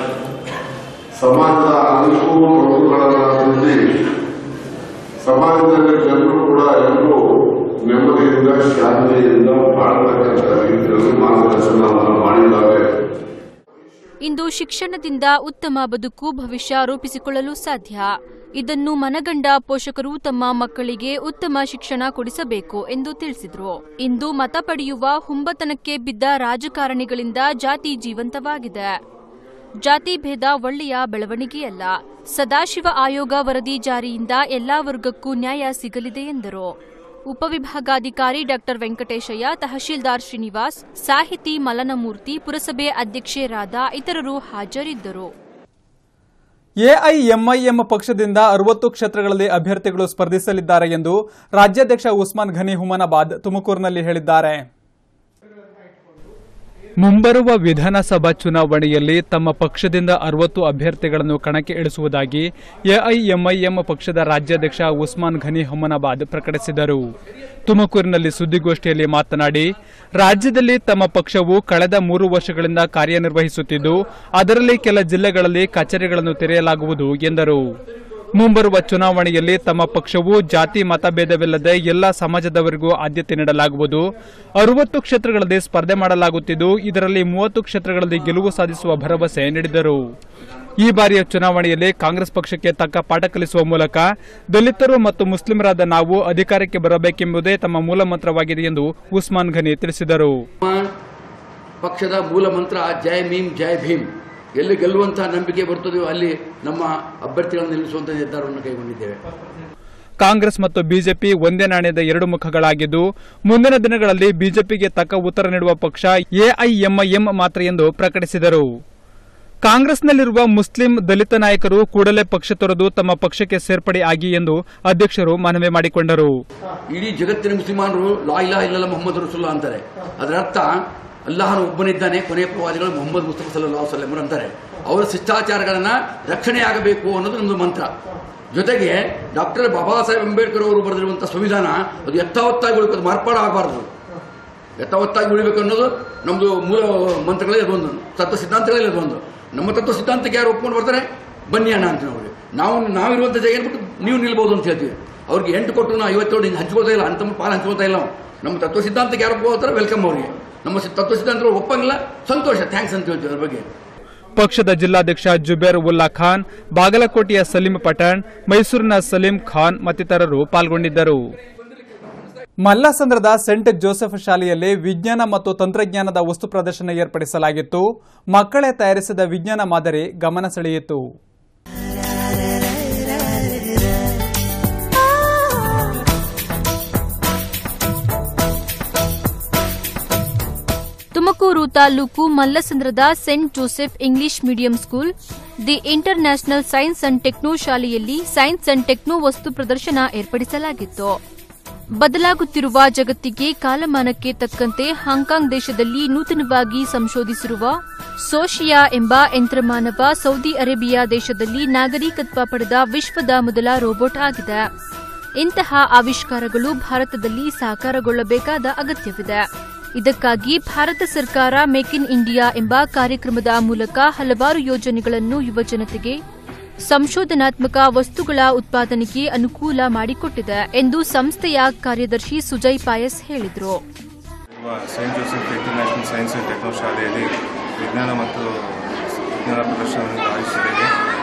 ಸಮಾಜದ ಅನುಕೂಲ ಪ್ರಭುಗಳನ್ನು ಹೊಂದಿ ಸಮಾಜದಲ್ಲಿ ಜನರು ಕೂಡ ಎಲ್ಲರೂ ನೆಮ್ಮದಿಯಿಂದ ಶಾಂತಿಯಿಂದ ಬಾಳತಕ್ಕಂಥ ರೀತಿಯಲ್ಲಿ ಮಾರ್ಗದರ್ಶನವನ್ನು ಮಾಡಿದ್ದಾರೆ ಇಂದು ಶಿಕ್ಷಣದಿಂದ ಉತ್ತಮ ಬದುಕು ಭವಿಷ್ಯ ರೂಪಿಸಿಕೊಳ್ಳಲು ಸಾಧ್ಯ ಇದನ್ನು ಮನಗಂಡ ಪೋಷಕರು ತಮ್ಮ ಮಕ್ಕಳಿಗೆ ಉತ್ತಮ ಶಿಕ್ಷಣ ಕೊಡಿಸಬೇಕು ಎಂದು ತಿಳಿಸಿದರು ಇಂದು ಮತ ಪಡೆಯುವ ಹುಂಬತನಕ್ಕೆ ಬಿದ್ದ ರಾಜಕಾರಣಿಗಳಿಂದ ಜಾತಿ ಜೀವಂತವಾಗಿದೆ ಜಾತಿ ಭೇದ ಒಳ್ಳೆಯ ಬೆಳವಣಿಗೆಯಲ್ಲ ಸದಾಶಿವ ಆಯೋಗ ವರದಿ ಜಾರಿಯಿಂದ ಎಲ್ಲಾ ವರ್ಗಕ್ಕೂ ನ್ಯಾಯ ಸಿಗಲಿದೆ ಎಂದರು ಉಪವಿಭಾಗಾಧಿಕಾರಿ ಡಾ ವೆಂಕಟೇಶಯ್ಯ ತಹಶೀಲ್ದಾರ್ ಶ್ರೀನಿವಾಸ್ ಸಾಹಿತಿ ಮಲನಮೂರ್ತಿ ಪುರಸಭೆ ಅಧ್ಯಕ್ಷೆ ರಾಧಾ ಇತರರು ಹಾಜರಿದ್ದರು ಎಐಎಂಐಎಂ ಪಕ್ಷದಿಂದ ಅರವತ್ತು ಕ್ಷೇತ್ರಗಳಲ್ಲಿ ಅಭ್ಯರ್ಥಿಗಳು ಸ್ಪರ್ಧಿಸಲಿದ್ದಾರೆ ಎಂದು ರಾಜ್ಯಾಧ್ಯಕ್ಷ ಉಸ್ಮಾನ್ ಘನಿ ಹುಮನಾಬಾದ್ ತುಮಕೂರಿನಲ್ಲಿ ಹೇಳಿದ್ದಾರೆ ಮುಂಬರುವ ವಿಧಾನಸಭಾ ಚುನಾವಣೆಯಲ್ಲಿ ತಮ್ಮ ಪಕ್ಷದಿಂದ ಅರವತ್ತು ಅಭ್ಯರ್ಥಿಗಳನ್ನು ಕಣಕ್ಕೆ ಇಳಿಸುವುದಾಗಿ ಎಐಎಂಐಎಂ ಪಕ್ಷದ ರಾಜ್ಯಾಧ್ಯಕ್ಷ ಉಸ್ಮಾನ್ ಘನಿ ಹಮ್ಮನಾಬಾದ್ ಪ್ರಕಟಿಸಿದರು ತುಮಕೂರಿನಲ್ಲಿ ಸುದ್ದಿಗೋಷ್ಠಿಯಲ್ಲಿ ಮಾತನಾಡಿ ರಾಜ್ಯದಲ್ಲಿ ತಮ್ಮ ಪಕ್ಷವು ಕಳೆದ ಮೂರು ವರ್ಷಗಳಿಂದ ಕಾರ್ಯನಿರ್ವಹಿಸುತ್ತಿದ್ದು ಅದರಲ್ಲಿ ಕೆಲ ಜಿಲ್ಲೆಗಳಲ್ಲಿ ಕಚೇರಿಗಳನ್ನು ತೆರೆಯಲಾಗುವುದು ಎಂದರು ಮುಂಬರುವ ಚುನಾವಣೆಯಲ್ಲಿ ತಮ್ಮ ಪಕ್ಷವು ಜಾತಿ ಮತಭೇದವಿಲ್ಲದೆ ಎಲ್ಲ ಸಮಾಜದವರಿಗೂ ಆದ್ಯತೆ ನೀಡಲಾಗುವುದು ಅರವತ್ತು ಕ್ಷೇತ್ರಗಳಲ್ಲಿ ಸ್ಪರ್ಧೆ ಮಾಡಲಾಗುತ್ತಿದ್ದು ಇದರಲ್ಲಿ ಮೂವತ್ತು ಕ್ಷೇತ್ರಗಳಲ್ಲಿ ಗೆಲುವು ಸಾಧಿಸುವ ಭರವಸೆ ನೀಡಿದರು ಈ ಬಾರಿಯ ಚುನಾವಣೆಯಲ್ಲಿ ಕಾಂಗ್ರೆಸ್ ಪಕ್ಷಕ್ಕೆ ತಕ್ಕ ಪಾಠ ಕಲಿಸುವ ಮೂಲಕ ದಲಿತರು ಮತ್ತು ಮುಸ್ಲಿಮರಾದ ನಾವು ಅಧಿಕಾರಕ್ಕೆ ಬರಬೇಕೆಂಬುದೇ ತಮ್ಮ ಮೂಲ ಮಂತ್ರವಾಗಿದೆ ಎಂದು ಉಸ್ಮಾನ್ ಘನಿ ತಿಳಿಸಿದರು ಪಕ್ಷದ ಮೂಲ ಮಂತ್ರ ಜೈ ಮೀಮ್ ಜೈ ಭೀಮ್ ಎಲ್ಲಿ ಗೆಲ್ಲುವಂತಹ ನಂಬಿಕೆ ಬರ್ತದೆಯೋ ಅಲ್ಲಿ ನಮ್ಮ ಅಭ್ಯರ್ಥಿಗಳನ್ನು ನಿಲ್ಲಿಸುವಂತಹ ನಿರ್ಧಾರವನ್ನು ಕೈಗೊಂಡಿದ್ದೇವೆ ಕಾಂಗ್ರೆಸ್ ಮತ್ತು ಬಿಜೆಪಿ ಒಂದೇ ನಾಣ್ಯದ ಎರಡು ಮುಖಗಳಾಗಿದ್ದು ಮುಂದಿನ ದಿನಗಳಲ್ಲಿ ಬಿಜೆಪಿಗೆ ತಕ್ಕ ಉತ್ತರ ನೀಡುವ ಪಕ್ಷ ಎಐಎಂಐಎಂ ಮಾತ್ರ ಎಂದು ಪ್ರಕಟಿಸಿದರು ಕಾಂಗ್ರೆಸ್ನಲ್ಲಿರುವ ಮುಸ್ಲಿಂ ದಲಿತ ನಾಯಕರು ಕೂಡಲೇ ಪಕ್ಷ ತೊರೆದು ತಮ್ಮ ಪಕ್ಷಕ್ಕೆ ಸೇರ್ಪಡೆ ಆಗಿ ಎಂದು ಅಧ್ಯಕ್ಷರು ಮನವಿ ಮಾಡಿಕೊಂಡರು ಇಡೀ ಜಗತ್ತಿನ ಮುಸಲ್ಮಾನರು ಲಾ ಇಲಾ ಇಲ್ಲಲ್ಲ ಮೊಹಮ್ಮದ್ ರಸುಲ್ಲಾ ಅಂತಾರೆ ಅದರ ಅರ್ಥ ಅಲ್ಲಾಹನು ಒಬ್ಬನಿದ್ದಾನೆ ಕೊನೆಯ ಪ್ರವಾದಿಗಳು ಮೊಹಮ್ಮದ್ ಮುಸ್ತಫಾ ಸಲ್ಲಾ ವಸಲ್ಲಂ ಅಂತಾರೆ ಅವರ ಶಿಷ್ಟಾಚಾರಗಳನ್ನ ರಕ್ಷಣೆ ಆಗಬೇಕು ಅನ್ನೋದು ನಮ್ಮದು ಮಂತ್ರ ಜೊತೆಗೆ ಡಾಕ್ಟರ್ ಬಾಬಾ ಸಾಹೇಬ್ ಅಂಬೇಡ್ಕರ್ ಅವರು ಬರೆದಿರುವಂತಹ ಸಂವಿಧಾನ ಅದು ಯಥಾವತ್ತಾಗಿ ಉಳಿಬೇಕು ಮಾರ್ಪಾಡು ಆಗಬಾರದು ಯಥಾವತ್ತಾಗಿ ಉಳಿಬೇಕು ಅನ್ನೋದು ನಮ್ಮದು ಮೂಲ ಮಂತ್ರಗಳಲ್ಲಿ ಅದೊಂದು ತತ್ವ ಸಿದ್ಧಾಂತಗಳಲ್ಲಿ ಅದೊಂದು ನಮ್ಮ ತತ್ವ ಸಿದ್ಧಾಂತಕ್ಕೆ ಯಾರು ಒಪ್ಕೊಂಡು ಬರ್ತಾರೆ ಬನ್ನಿ ಅಣ್ಣ ಅಂತೀವಿ ಅವ್ರಿಗೆ ನಾವು ನಾವಿರುವಂಥ ಜಾಗ ಏನ್ಬಿಟ್ಟು ನೀವು ನಿಲ್ಬೋದು ಅಂತ ಹೇಳ್ತೀವಿ ಅವ್ರಿಗೆ ಎಂಟು ಕೊಟ್ಟು ನಾವು ಐವತ್ತೇಳು ಹಿಂಗೆ ಹಂಚ್ಕೊಳ್ತಾ ಇಲ್ಲ ಅಂತ ಪಾಲು ಹಂಚ್ಕೊಳ್ತಾ ಇಲ್ಲ ನಾವು ನಮ್ಮ ತತ್ವ ಸಿದ್ಧಾಂತಕ್ಕೆ ಯಾರು ಒಪ್ಕೋತಾರೆ ವೆಲ್ಕಮ್ ಅವ್ರಿಗೆ ನಮ್ಮ ಸಿ- ತತ್ವ ಸಿದ್ಧಾಂತಗಳು ಒಪ್ಪಂಗಿಲ್ಲ ಸಂತೋಷ ಥ್ಯಾಂಕ್ಸ್ ಅಂತ ಹೇಳ್ತೀವಿ ಅದ್ರ ಬಗ್ಗೆ ಪಕ್ಷದ ಜಿಲ್ಲಾಧ್ಯಕ್ಷ ಜುಬೇರ್ ಉಲ್ಲಾ ಖಾನ್ ಬಾಗಲಕೋಟೆಯ ಸಲೀಂ ಪಠಾಣ್ ಮೈಸೂರಿನ ಸಲೀಂ ಖಾನ್ ಮತ್ತಿತರರು ಪಾಲ್ಗೊಂಡಿದ್ದರು ಮಲ್ಲಸಂದ್ರದ ಸೆಂಟ್ ಜೋಸೆಫ್ ಶಾಲೆಯಲ್ಲಿ ವಿಜ್ಞಾನ ಮತ್ತು ತಂತ್ರಜ್ಞಾನದ ವಸ್ತು ಪ್ರದರ್ಶನ ಏರ್ಪಡಿಸಲಾಗಿತ್ತು ಮಕ್ಕಳೇ ತಯಾರಿಸಿದ ವಿಜ್ಞಾನ ಮಾದರಿ ಗಮನ ಸೆಳೆಯಿತು ತುಮಕೂರು ತಾಲೂಕು ಮಲ್ಲಸಂದ್ರದ saint Joseph English medium school the international science and techno ಶಾಲೆಯಲ್ಲಿ ಸೈನ್ಸ್ ಅಂಡ್ ಟೆಕ್ನೋ ವಸ್ತು ಪ್ರದರ್ಶನ ಏರ್ಪಡಿಸಲಾಗಿತ್ತು ಬದಲಾಗುತ್ತಿರುವ ಜಗತ್ತಿಗೆ ಕಾಲಮಾನಕ್ಕೆ ತಕ್ಕಂತೆ ಹಾಂಕಾಂಗ್ ದೇಶದಲ್ಲಿ ನೂತನವಾಗಿ ಸಂಶೋಧಿಸಿರುವ ಸೋಶಿಯಾ ಎಂಬ ಯಂತ್ರಮಾನವ ಸೌದಿ ಅರೇಬಿಯಾ ದೇಶದಲ್ಲಿ ನಾಗರಿಕತ್ವ ಪಡೆದ ವಿಶ್ವದ ಮೊದಲ ರೋಬೋಟ್ ಆಗಿದೆ ಇಂತಹ ಆವಿಷ್ಕಾರಗಳು ಭಾರತದಲ್ಲಿ ಸಾಕಾರಗೊಳ್ಳಬೇಕಾದ ಅಗತ್ಯವಿದೆ ಇದಕ್ಕಾಗಿ ಭಾರತ ಸರ್ಕಾರ ಮೇಕ್ ಇನ್ ಇಂಡಿಯಾ ಎಂಬ ಕಾರ್ಯಕ್ರಮದ ಮೂಲಕ ಹಲವಾರು ಯೋಜನೆಗಳನ್ನು ಯುವಜನತೆಗೆ ಸಂಶೋಧನಾತ್ಮಕ ವಸ್ತುಗಳ ಉತ್ಪಾದನೆಗೆ ಅನುಕೂಲ ಮಾಡಿಕೊಟ್ಟಿದೆ ಎಂದು ಸಂಸ್ಥೆಯ ಕಾರ್ಯದರ್ಶಿ ಸುಜಯ್ ಪಾಯಸ್ ಹೇಳಿದರು ಇರುವ saint Joseph international science and techno ಶಾಲೆಯಲ್ಲಿ ವಿಜ್ಞಾನ ಮತ್ತು ವಿಜ್ಞಾನ ಪ್ರದರ್ಶನವನ್ನು ಆಯೋಜಿಸಿದ್ದೇವೆ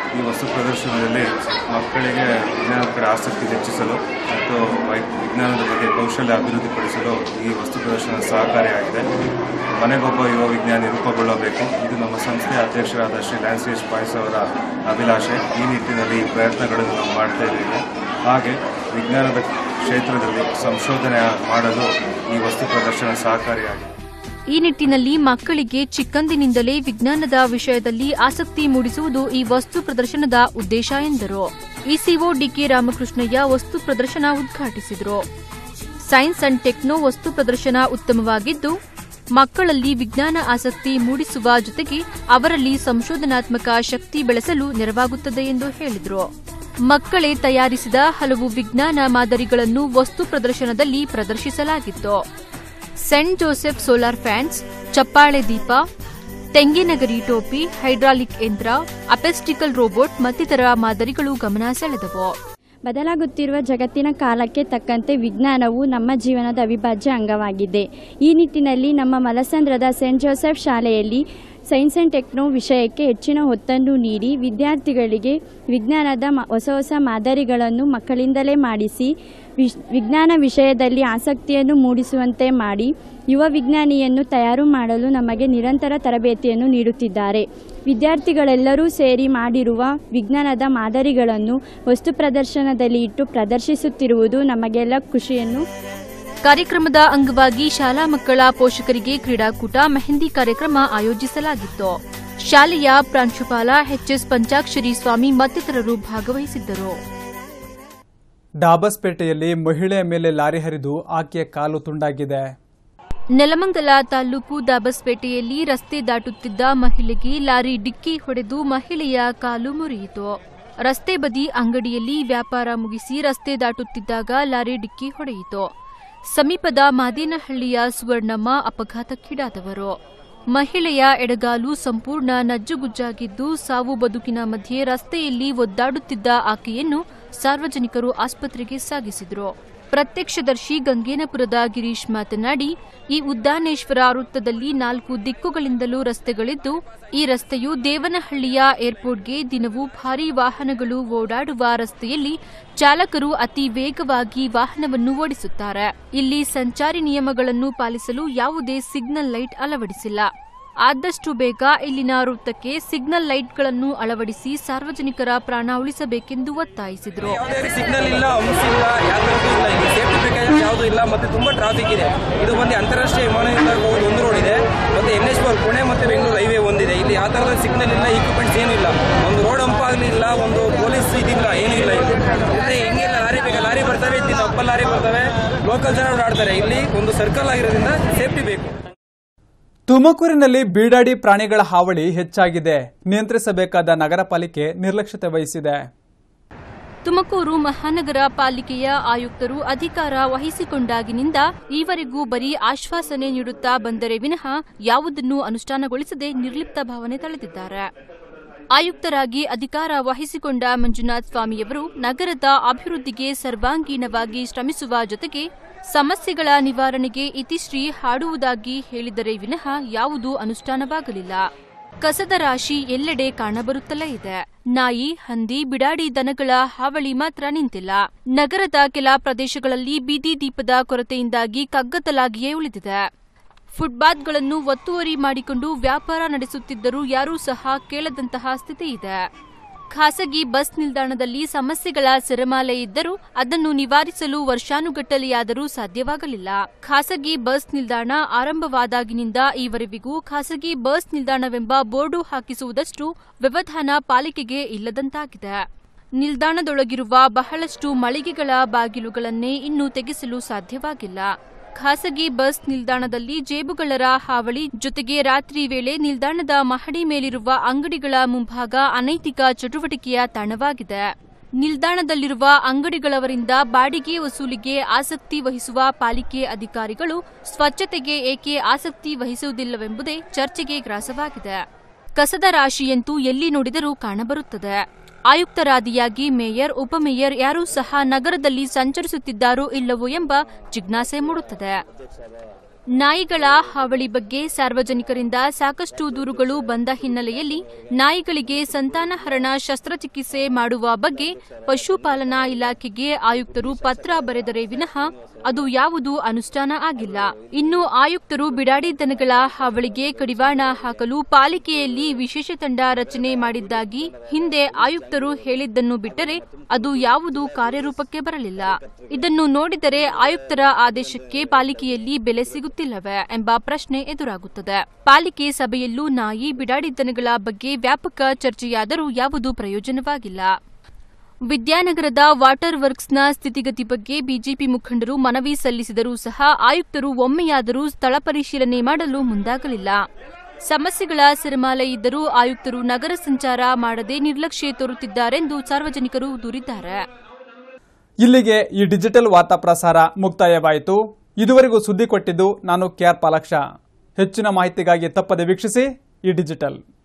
ಈ ವಸ್ತು ಪ್ರದರ್ಶನದಲ್ಲಿ ಮಕ್ಕಳಿಗೆ ವಿಜ್ಞಾನದ ಕಡೆ ಆಸಕ್ತಿ ಹೆಚ್ಚಿಸಲು ಮತ್ತು ವೈ- ವಿಜ್ಞಾನದ ಬಗ್ಗೆ ಕೌಶಲ್ಯ ಅಭಿವೃದ್ಧಿಪಡಿಸಲು ಈ ವಸ್ತು ಪ್ರದರ್ಶನ ಸಹಕಾರಿಯಾಗಿದೆ ಮನೆಗೊಬ್ಬ ಯುವ ವಿಜ್ಞಾನಿ ರೂಪುಗೊಳ್ಳಬೇಕು ಇದು ನಮ್ಮ ಸಂಸ್ಥೆಯ ಅಧ್ಯಕ್ಷರಾದ ಶ್ರೀ ಲ್ಯಾನ್ಸಿಯಸ್ ಪಾಯ್ಸ್ ಅವರ ಅಭಿಲಾಷೆ ಈ ನಿಟ್ಟಿನಲ್ಲಿ ಈ ಪ್ರಯತ್ನಗಳನ್ನು ನಾವು ಮಾಡ್ತಾ ಇದ್ದೇವೆ ಹಾಗೆ ವಿಜ್ಞಾನದ ಕ್ಷೇತ್ರದಲ್ಲಿ ಸಂಶೋಧನೆ ಮಾಡಲು ಈ ವಸ್ತು ಪ್ರದರ್ಶನ ಸಹಕಾರಿಯಾಗಿದೆ ಈ ನಿಟ್ಟಿನಲ್ಲಿ ಮಕ್ಕಳಿಗೆ ಚಿಕ್ಕಂದಿನಿಂದಲೇ ವಿಜ್ಞಾನದ ವಿಷಯದಲ್ಲಿ ಆಸಕ್ತಿ ಮೂಡಿಸುವುದು ಈ ವಸ್ತು ಪ್ರದರ್ಶನದ ಉದ್ದೇಶ ಎಂದರು ಇಸಿಒ ಡಿಕೆ ರಾಮಕೃಷ್ಣಯ್ಯ ವಸ್ತು ಪ್ರದರ್ಶನ ಉದ್ಘಾಟಿಸಿದರು ಸೈನ್ಸ್ ಅಂಡ್ ಟೆಕ್ನೋ ವಸ್ತು ಪ್ರದರ್ಶನ ಉತ್ತಮವಾಗಿದ್ದು ಮಕ್ಕಳಲ್ಲಿ ವಿಜ್ಞಾನ ಆಸಕ್ತಿ ಮೂಡಿಸುವ ಜೊತೆಗೆ ಅವರಲ್ಲಿ ಸಂಶೋಧನಾತ್ಮಕ ಶಕ್ತಿ ಬೆಳೆಸಲು ನೆರವಾಗುತ್ತದೆ ಎಂದು ಹೇಳಿದರು ಮಕ್ಕಳೇ ತಯಾರಿಸಿದ ಹಲವು ವಿಜ್ಞಾನ ಮಾದರಿಗಳನ್ನು ವಸ್ತು ಪ್ರದರ್ಶನದಲ್ಲಿ ಪ್ರದರ್ಶಿಸಲಾಗಿತ್ತು ಸೆಂಟ್ ಜೋಸೆಫ್ ಸೋಲಾರ್ ಫ್ಯಾನ್ಸ್ ಚಪ್ಪಾಳೆ ದೀಪ ತೆಂಗಿನಗರಿ ಟೋಪಿ ಹೈಡ್ರಾಲಿಕ್ ಯಂತ್ರ ಅಪೆಸ್ಟಿಕಲ್ ರೋಬೋಟ್ ಮತ್ತಿತರ ಮಾದರಿಗಳು ಗಮನ ಸೆಳೆದವು ಬದಲಾಗುತ್ತಿರುವ ಜಗತ್ತಿನ ಕಾಲಕ್ಕೆ ತಕ್ಕಂತೆ ವಿಜ್ಞಾನವು ನಮ್ಮ ಜೀವನದ ಅವಿಭಾಜ್ಯ ಅಂಗವಾಗಿದೆ ಈ ನಿಟ್ಟಿನಲ್ಲಿ ನಮ್ಮ ಮಲಸಂದ್ರದ ಸೆಂಟ್ ಜೋಸೆಫ್ ಶಾಲೆಯಲ್ಲಿ ಸೈನ್ಸ್ ಆ್ಯಂಡ್ ಟೆಕ್ನೋ ವಿಷಯಕ್ಕೆ ಹೆಚ್ಚಿನ ಒತ್ತನ್ನು ನೀಡಿ ವಿದ್ಯಾರ್ಥಿಗಳಿಗೆ ವಿಜ್ಞಾನದ ಮ- ಹೊಸ ಹೊಸ ಮಾದರಿಗಳನ್ನು ಮಕ್ಕಳಿಂದಲೇ ಮಾಡಿಸಿ ವಿಶ್ ವಿಜ್ಞಾನ ವಿಷಯದಲ್ಲಿ ಆಸಕ್ತಿಯನ್ನು ಮೂಡಿಸುವಂತೆ ಮಾಡಿ ಯುವ ವಿಜ್ಞಾನಿಯನ್ನು ತಯಾರು ಮಾಡಲು ನಮಗೆ ನಿರಂತರ ತರಬೇತಿಯನ್ನು ನೀಡುತ್ತಿದ್ದಾರೆ ವಿದ್ಯಾರ್ಥಿಗಳೆಲ್ಲರೂ ಸೇರಿ ಮಾಡಿರುವ ವಿಜ್ಞಾನದ ಮಾದರಿಗಳನ್ನು ವಸ್ತು ಪ್ರದರ್ಶನದಲ್ಲಿ ಇಟ್ಟು ಪ್ರದರ್ಶಿಸುತ್ತಿರುವುದು ನಮಗೆಲ್ಲ ಖುಷಿಯನ್ನು ಕಾರ್ಯಕ್ರಮದ ಅಂಗವಾಗಿ ಶಾಲಾ ಮಕ್ಕಳ ಪೋಷಕರಿಗೆ ಕ್ರೀಡಾಕೂಟ ಮೆಹಂದಿ ಕಾರ್ಯಕ್ರಮ ಆಯೋಜಿಸಲಾಗಿತ್ತು ಶಾಲೆಯ ಪ್ರಾಂಶುಪಾಲ ಎಚ್ಎಸ್ ಪಂಚಾಕ್ಷರಿ ಸ್ವಾಮಿ ಮತ್ತಿತರರು ಭಾಗವಹಿಸಿದ್ದರು ಡಾಬಸ್ಪೇಟೆಯಲ್ಲಿ ಮಹಿಳೆಯ ಮೇಲೆ ಲಾರಿ ಹರಿದು ಆಕೆಯ ಕಾಲು ತುಂಡಾಗಿದೆ ನೆಲಮಂಗಲ ತಾಲೂಕು ದಾಬಸ್ಪೇಟೆಯಲ್ಲಿ ರಸ್ತೆ ದಾಟುತ್ತಿದ್ದ ಮಹಿಳೆಗೆ ಲಾರಿ ಡಿಕ್ಕಿ ಹೊಡೆದು ಮಹಿಳೆಯ ಕಾಲು ಮುರಿಯಿತು ರಸ್ತೆ ಬದಿ ಅಂಗಡಿಯಲ್ಲಿ ವ್ಯಾಪಾರ ಮುಗಿಸಿ ರಸ್ತೆ ದಾಟುತ್ತಿದ್ದಾಗ ಲಾರಿ ಡಿಕ್ಕಿ ಹೊಡೆಯಿತು ಸಮೀಪದ ಮಾದೇನಹಳ್ಳಿಯ ಸುವರ್ಣಮ್ಮ ಅಪಘಾತಕ್ಕೀಡಾದವರು ಮಹಿಳೆಯ ಎಡಗಾಲು ಸಂಪೂರ್ಣ ನಜ್ಜುಗುಜ್ಜಾಗಿದ್ದು ಸಾವು ಬದುಕಿನ ಮಧ್ಯೆ ರಸ್ತೆಯಲ್ಲಿ ಒದ್ದಾಡುತ್ತಿದ್ದ ಆಕೆಯನ್ನು ಸಾರ್ವಜನಿಕರು ಆಸ್ಪತ್ರೆಗೆ ಸಾಗಿಸಿದರು ಪ್ರತ್ಯಕ್ಷದರ್ಶಿ ಗಂಗೇನಪುರದ ಗಿರೀಶ್ ಮಾತನಾಡಿ ಈ ಉದ್ದಾನೇಶ್ವರ ವೃತ್ತದಲ್ಲಿ ನಾಲ್ಕು ದಿಕ್ಕುಗಳಿಂದಲೂ ರಸ್ತೆಗಳಿದ್ದು ಈ ರಸ್ತೆಯು ದೇವನಹಳ್ಳಿಯ ಏರ್ಪೋರ್ಟ್ಗೆ ದಿನವೂ ಭಾರೀ ವಾಹನಗಳು ಓಡಾಡುವ ರಸ್ತೆಯಲ್ಲಿ ಚಾಲಕರು ಅತಿ ವೇಗವಾಗಿ ವಾಹನವನ್ನು ಓಡಿಸುತ್ತಾರೆ ಇಲ್ಲಿ ಸಂಚಾರಿ ನಿಯಮಗಳನ್ನು ಪಾಲಿಸಲು ಯಾವುದೇ ಸಿಗ್ನಲ್ ಲೈಟ್ ಅಳವಡಿಸಿಲ್ಲ ಆದಷ್ಟು ಬೇಗ ಇಲ್ಲಿನ ವೃತ್ತಕ್ಕೆ ಸಿಗ್ನಲ್ ಲೈಟ್ಗಳನ್ನು ಅಳವಡಿಸಿ ಸಾರ್ವಜನಿಕರ ಪ್ರಾಣ ಉಳಿಸಬೇಕೆಂದು ಒತ್ತಾಯಿಸಿದರು ಸಿಗ್ನಲ್ ಇಲ್ಲ ಅಂಶ ಇಲ್ಲ ಯಾವ ಥರದ್ದು ಇಲ್ಲ ಇಲ್ಲಿ ಸೇಫ್ಟಿ ಪ್ರಿಕಾಷನ್ಸ್ ಯಾವುದೂ ಇಲ್ಲ ಮತ್ತೆ ತುಂಬಾ ಟ್ರಾಫಿಕ್ ಇದೆ ಇದು ಒಂದು ಅಂತಾರಾಷ್ಟ್ರೀಯ ವಿಮಾನ ನಿಲ್ದಾಣ ಹೋಗೋದು ಒಂದು ರೋಡ್ ಇದೆ ಮತ್ತೆ ಎನ್ ಎಚ್ ಫೋರ್ ಪುಣೆ ಮತ್ತೆ ಬೆಂಗಳೂರು ಹೈವೇ ಒಂದಿದೆ ಇಲ್ಲಿ ಯಾವ ಥರದ ಸಿಗ್ನಲ್ ಇಲ್ಲ ಇಕ್ವಿಪ್ಮೆಂಟ್ಸ್ ಏನೂ ಇಲ್ಲ ಒಂದು ರೋಡ್ ಹಂಪ್ ಆಗಲಿಲ್ಲ ಒಂದು ಪೊಲೀಸ್ ಇದಿಲ್ಲ ಏನೂ ಇಲ್ಲ ಇಲ್ಲಿ ಮತ್ತೆ ಹೆಂಗಿಲ್ಲ ಲಾರಿ ಬೇಕಾ ಲಾರಿ ಬರ್ತವೆ ಇಲ್ಲಿ ಅಪ್ಪ ಲಾರಿ ಬರ್ತವೆ ಲೋಕಲ್ ಜನ ಓಡಾಡ್ತಾರೆ ಇಲ್ಲಿ ಒಂದು ಸರ್ಕಲ್ ಆಗಿರೋದ್ರಿಂದ ಸೇಫ್ಟಿ ಬೇಕು ತುಮಕೂರಿನಲ್ಲಿ ಬೀಡಾಡಿ ಪ್ರಾಣಿಗಳ ಹಾವಳಿ ಹೆಚ್ಚಾಗಿದೆ ನಿಯಂತ್ರಿಸಬೇಕಾದ ನಗರ ಪಾಲಿಕೆ ನಿರ್ಲಕ್ಷ್ಯತೆ ವಹಿಸಿದೆ ತುಮಕೂರು ಮಹಾನಗರ ಪಾಲಿಕೆಯ ಆಯುಕ್ತರು ಅಧಿಕಾರ ವಹಿಸಿಕೊಂಡಾಗಿನಿಂದ ಈವರೆಗೂ ಬರೀ ಆಶ್ವಾಸನೆ ನೀಡುತ್ತಾ ಬಂದರೆ ವಿನಃ ಯಾವುದನ್ನು ಅನುಷ್ಠಾನಗೊಳಿಸದೆ ನಿರ್ಲಿಪ್ತ ಭಾವನೆ ತಳೆದಿದ್ದಾರೆ ಆಯುಕ್ತರಾಗಿ ಅಧಿಕಾರ ವಹಿಸಿಕೊಂಡ ಮಂಜುನಾಥ್ ಸ್ವಾಮಿಯವರು ನಗರದ ಅಭಿವೃದ್ಧಿಗೆ ಸರ್ವಾಂಗೀಣವಾಗಿ ಶ್ರಮಿಸುವ ಜೊತೆಗೆ ಸಮಸ್ಯೆಗಳ ನಿವಾರಣೆಗೆ ಇತಿಶ್ರೀ ಹಾಡುವುದಾಗಿ ಹೇಳಿದರೆ ವಿನಃ ಯಾವುದೂ ಅನುಷ್ಠಾನವಾಗಲಿಲ್ಲ ಕಸದ ರಾಶಿ ಎಲ್ಲೆಡೆ ಕಾಣಬರುತ್ತಲೇ ಇದೆ ನಾಯಿ ಹಂದಿ ಬಿಡಾಡಿ ದನಗಳ ಹಾವಳಿ ಮಾತ್ರ ನಿಂತಿಲ್ಲ ನಗರದ ಕೆಲ ಪ್ರದೇಶಗಳಲ್ಲಿ ಬೀದಿ ದೀಪದ ಕೊರತೆಯಿಂದಾಗಿ ಕಗ್ಗತ್ತಲಾಗಿಯೇ ಉಳಿದಿದೆ ಫುಟ್ಪಾತ್ಗಳನ್ನು ಒತ್ತುವರಿ ಮಾಡಿಕೊಂಡು ವ್ಯಾಪಾರ ನಡೆಸುತ್ತಿದ್ದರೂ ಯಾರೂ ಸಹ ಕೇಳದಂತಹ ಸ್ಥಿತಿ ಇದೆ ಖಾಸಗಿ ಬಸ್ ನಿಲ್ದಾಣದಲ್ಲಿ ಸಮಸ್ಯೆಗಳ ಸೆರೆಮಾಲೆ ಇದ್ದರೂ ಅದನ್ನು ನಿವಾರಿಸಲು ವರ್ಷಾನುಗಟ್ಟಲೆಯಾದರೂ ಸಾಧ್ಯವಾಗಲಿಲ್ಲ ಖಾಸಗಿ ಬಸ್ ನಿಲ್ದಾಣ ಆರಂಭವಾದಾಗಿನಿಂದ ಈವರೆವಿಗೂ ಖಾಸಗಿ ಬಸ್ ನಿಲ್ದಾಣವೆಂಬ ಬೋರ್ಡು ಹಾಕಿಸುವುದಷ್ಟು ವ್ಯವಧಾನ ಪಾಲಿಕೆಗೆ ಇಲ್ಲದಂತಾಗಿದೆ ನಿಲ್ದಾಣದೊಳಗಿರುವ ಬಹಳಷ್ಟು ಮಳಿಗೆಗಳ ಬಾಗಿಲುಗಳನ್ನೇ ಇನ್ನೂ ತೆಗೆಸಲು ಸಾಧ್ಯವಾಗಿಲ್ಲ ಖಾಸಗಿ ಬಸ್ ನಿಲ್ದಾಣದಲ್ಲಿ ಜೇಬುಗಳರ ಹಾವಳಿ ಜೊತೆಗೆ ರಾತ್ರಿ ವೇಳೆ ನಿಲ್ದಾಣದ ಮಹಡಿ ಮೇಲಿರುವ ಅಂಗಡಿಗಳ ಮುಂಭಾಗ ಅನೈತಿಕ ಚಟುವಟಿಕೆಯ ತಾಣವಾಗಿದೆ ನಿಲ್ದಾಣದಲ್ಲಿರುವ ಅಂಗಡಿಗಳವರಿಂದ ಬಾಡಿಗೆ ವಸೂಲಿಗೆ ಆಸಕ್ತಿ ವಹಿಸುವ ಪಾಲಿಕೆ ಅಧಿಕಾರಿಗಳು ಸ್ವಚ್ಛತೆಗೆ ಏಕೆ ಆಸಕ್ತಿ ವಹಿಸುವುದಿಲ್ಲವೆಂಬುದೇ ಚರ್ಚೆಗೆ ಗ್ರಾಸವಾಗಿದೆ ಕಸದ ರಾಶಿಯಂತೂ ಎಲ್ಲಿ ನೋಡಿದರೂ ಕಾಣಬರುತ್ತದೆ ಆಯುಕ್ತರಾದಿಯಾಗಿ ಮೇಯರ್ ಉಪಮೇಯರ್ ಯಾರೂ ಸಹ ನಗರದಲ್ಲಿ ಸಂಚರಿಸುತ್ತಿದ್ದಾರೋ ಇಲ್ಲವೋ ಎಂಬ ಜಿಜ್ಞಾಸೆ ಮೂಡುತ್ತದೆ ನಾಯಿಗಳ ಹಾವಳಿ ಬಗ್ಗೆ ಸಾರ್ವಜನಿಕರಿಂದ ಸಾಕಷ್ಟು ದೂರುಗಳು ಬಂದ ಹಿನ್ನೆಲೆಯಲ್ಲಿ ನಾಯಿಗಳಿಗೆ ಸಂತಾನಹರಣ ಶಸ್ತ್ರಚಿಕಿತ್ಸೆ ಮಾಡುವ ಬಗ್ಗೆ ಪಶುಪಾಲನಾ ಇಲಾಖೆಗೆ ಆಯುಕ್ತರು ಪತ್ರ ಬರೆದರೆ ವಿನಃ ಅದು ಯಾವುದೂ ಅನುಷ್ಠಾನ ಆಗಿಲ್ಲ ಇನ್ನು ಆಯುಕ್ತರು ಬಿಡಾಡಿ ದನಗಳ ಹಾವಳಿಗೆ ಕಡಿವಾಣ ಹಾಕಲು ಪಾಲಿಕೆಯಲ್ಲಿ ವಿಶೇಷ ತಂಡ ರಚನೆ ಮಾಡಿದ್ದಾಗಿ ಹಿಂದೆ ಆಯುಕ್ತರು ಹೇಳಿದ್ದನ್ನು ಬಿಟ್ಟರೆ ಅದು ಯಾವುದೂ ಕಾರ್ಯರೂಪಕ್ಕೆ ಬರಲಿಲ್ಲ ಇದನ್ನು ನೋಡಿದರೆ ಆಯುಕ್ತರ ಆದೇಶಕ್ಕೆ ಪಾಲಿಕೆಯಲ್ಲಿ ಬೆಲೆ ಸಿಗುತ್ತಿಲ್ಲವೇ ಎಂಬ ಪ್ರಶ್ನೆ ಎದುರಾಗುತ್ತದೆ ಪಾಲಿಕೆ ಸಭೆಯಲ್ಲೂ ನಾಯಿ ಬಿಡಾಡಿ ದನಗಳ ಬಗ್ಗೆ ವ್ಯಾಪಕ ಚರ್ಚೆಯಾದರೂ ಯಾವುದೂ ಪ್ರಯೋಜನವಾಗಿಲ್ಲ ವಿದ್ಯಾನಗರದ ವಾಟರ್ ವರ್ಕ್ಸ್ನ ಸ್ಥಿತಿಗತಿ ಬಗ್ಗೆ ಬಿಜೆಪಿ ಮುಖಂಡರು ಮನವಿ ಸಲ್ಲಿಸಿದರೂ ಸಹ ಆಯುಕ್ತರು ಒಮ್ಮೆಯಾದರೂ ಸ್ಥಳ ಪರಿಶೀಲನೆ ಮಾಡಲು ಮುಂದಾಗಲಿಲ್ಲ ಸಮಸ್ಯೆಗಳ ಸಿರಮಾಲೆ ಇದ್ದರೂ ಆಯುಕ್ತರು ನಗರ ಸಂಚಾರ ಮಾಡದೆ ನಿರ್ಲಕ್ಷ್ಯ ತೋರುತ್ತಿದ್ದಾರೆಂದು ಸಾರ್ವಜನಿಕರು ದೂರಿದ್ದಾರೆ ಇಲ್ಲಿಗೆ ಈ ಡಿಜಿಟಲ್ ವಾರ್ತಾ ಪ್ರಸಾರ ಮುಕ್ತಾಯವಾಯಿತು ಇದುವರೆಗೂ ಸುದ್ದಿ ಕೊಟ್ಟಿದ್ದು ನಾನು ಕೆಆರ್ ಪಾಲಾಕ್ಷ ಹೆಚ್ಚಿನ ಮಾಹಿತಿಗಾಗಿ ತಪ್ಪದೆ ವೀಕ್ಷಿಸಿ ಈ ಡಿಜಿಟಲ್